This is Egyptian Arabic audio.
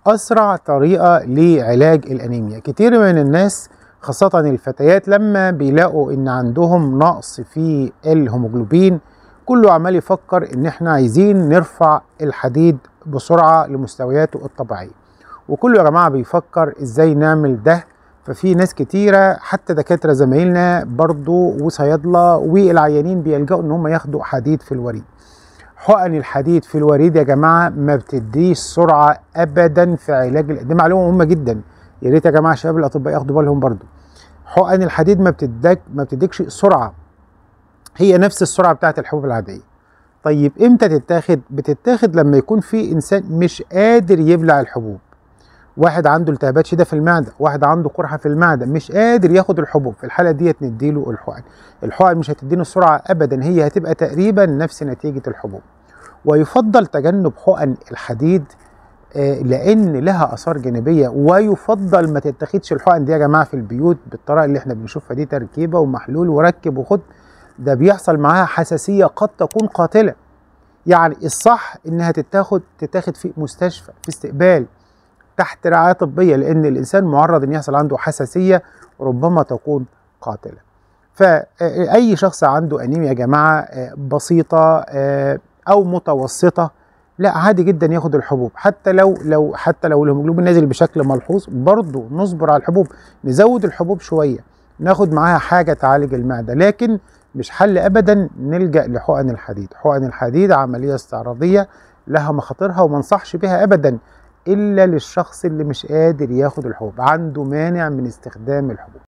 أسرع طريقة لعلاج الأنيميا كتير من الناس خاصة الفتيات لما بيلاقوا إن عندهم نقص في الهيموجلوبين كله عمال يفكر إن إحنا عايزين نرفع الحديد بسرعة لمستوياته الطبيعية وكله يا جماعة بيفكر إزاي نعمل ده ففي ناس كتيرة حتى دكاترة زمايلنا برضو وصيادلة والعيانين بيلجأوا إن هم ياخدوا حديد في الوريد حقن الحديد في الوريد يا جماعه ما بتديش سرعه ابدا في علاج دي معلومه مهمه جدا يا ريت يا جماعه شباب الاطباء ياخدوا بالهم برضو حقن الحديد ما بتديك ما بتديكش سرعه هي نفس السرعه بتاعت الحبوب العاديه طيب امتى تتاخد بتتاخد لما يكون في انسان مش قادر يبلع الحبوب واحد عنده التهابات شديده في المعده واحد عنده قرحه في المعده مش قادر ياخد الحبوب في الحاله ديت نديله الحقن الحقن مش هتديله السرعه ابدا هي هتبقى تقريبا نفس نتيجه الحبوب ويفضل تجنب حقن الحديد لان لها اثار جانبيه ويفضل ما تتخذش الحقن دي يا جماعه في البيوت بالطريقه اللي احنا بنشوفها دي تركيبه ومحلول وركب وخد ده بيحصل معاها حساسيه قد تكون قاتله يعني الصح انها تتاخد تتاخد في مستشفى في استقبال تحت رعايه طبيه لان الانسان معرض ان يحصل عنده حساسيه ربما تكون قاتله فاي شخص عنده انيميا يا جماعه بسيطه او متوسطه لا عادي جدا ياخد الحبوب حتى لو لو حتى لو الهيموجلوبين نازل بشكل ملحوظ برضه نصبر على الحبوب نزود الحبوب شويه ناخد معاها حاجه تعالج المعده لكن مش حل ابدا نلجا لحقن الحديد حقن الحديد عمليه استعراضيه لها مخاطرها وما انصحش بها ابدا الا للشخص اللي مش قادر ياخد الحبوب عنده مانع من استخدام الحبوب